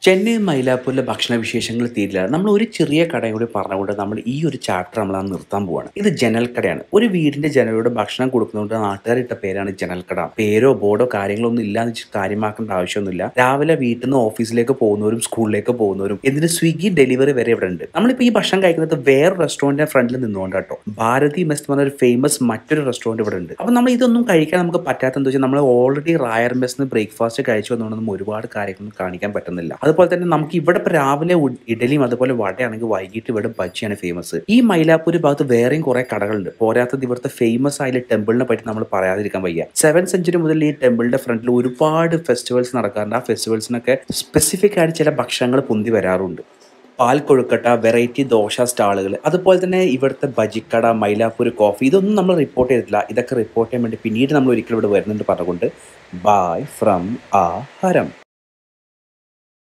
ചെന്നൈ മൈലാപ്പൂരിലെ ഭക്ഷണ വിശേഷങ്ങൾ തീരില്ല നമ്മൾ ഒരു ചെറിയ കടയും കൂടി പറഞ്ഞുകൊണ്ട് നമ്മൾ ഈ ഒരു ചാപ്റ്റർ നമ്മൾ ആ നിർത്താൻ പോവാണ് ഇത് ജനൽ കടയാണ് ഒരു വീടിന്റെ ജനലോട് ഭക്ഷണം കൊടുക്കുന്നതുകൊണ്ട് നാട്ടുകാരിട്ട പേരാണ് ജനൽ കട പേരോ ബോർഡോ കാര്യങ്ങളൊന്നും ഇല്ലാന്ന് വെച്ച് കാര്യമാക്കേണ്ട ആവശ്യമൊന്നുമില്ല രാവിലെ വീട്ടിൽ നിന്ന് ഓഫീസിലേക്ക് പോകുന്നവരും സ്കൂളിലേക്ക് പോകുന്നവരും എന്തിന് സ്വിഗ്ഗി ഡെലിവറി വരെ ഇവിടെ ഉണ്ട് നമ്മളിപ്പോൾ ഈ ഭക്ഷണം കഴിക്കുന്നത് വേറെ റെസ്റ്റോറന്റിന്റെ ഫ്രണ്ടിൽ നിന്നുകൊണ്ട് കേട്ടോ ഭാരതി മെസ് എന്ന് പറഞ്ഞ ഒരു ഫേമസ് മറ്റൊരു റെസ്റ്റോറന്റ് ഇവിടെ ഉണ്ട് അപ്പോൾ നമ്മൾ ഇതൊന്നും കഴിക്കാൻ നമുക്ക് പറ്റാത്ത എന്താ വെച്ചാൽ നമ്മൾ ഓൾറെഡി റായർ മെസ്സിന് ബ്രേക്ക്ഫാസ്റ്റ് കഴിച്ചു വന്നുകൊണ്ടൊന്നും ഒരുപാട് കാര്യങ്ങളൊന്നും കാണിക്കാൻ പറ്റുന്നില്ല അതുപോലെ തന്നെ നമുക്ക് ഇവിടെ ഇപ്പോൾ രാവിലെ ഉ- ഇഡലിയും അതുപോലെ വടയാണെങ്കിൽ വൈകിട്ട് ഇവിടെ ബജ്ജിയാണ് ഫേമസ് ഈ മൈലാപ്പൂർ ഭാഗത്ത് വേറെയും കുറെ കടകളുണ്ട് പോരാത്തത് ഇവിടുത്തെ ഫേമസ് ആയ ടെമ്പിളിനെ പറ്റി നമ്മൾ പറയാതിരിക്കാൻ വയ്യ സെവൻ സെഞ്ചുറി മുതൽ ഈ ടെമ്പിളിന്റെ ഫ്രണ്ടിൽ ഒരുപാട് ഫെസ്റ്റിവൽസ് നടക്കാറുണ്ട് ആ ഫെസ്റ്റിവൽസിനൊക്കെ സ്പെസിഫിക് ആയിട്ട് ചില ഭക്ഷണങ്ങൾ പൊന്തി വരാറുണ്ട് പാൽ കൊഴുക്കട്ട വെറൈറ്റി ദോശ സ്റ്റാളുകൾ അതുപോലെ തന്നെ ഇവിടുത്തെ ബജിക്കട മൈലാപ്പൂർ കോഫി ഇതൊന്നും നമ്മൾ റിപ്പോർട്ട് ചെയ്തിട്ടില്ല ഇതൊക്കെ റിപ്പോർട്ട് ചെയ്യാൻ വേണ്ടി പിന്നീട് നമ്മൾ ഒരിക്കലും ഇവിടെ വരുന്നുണ്ട് പറഞ്ഞുകൊണ്ട് ബായ് ഫ്രം ആ ഹരം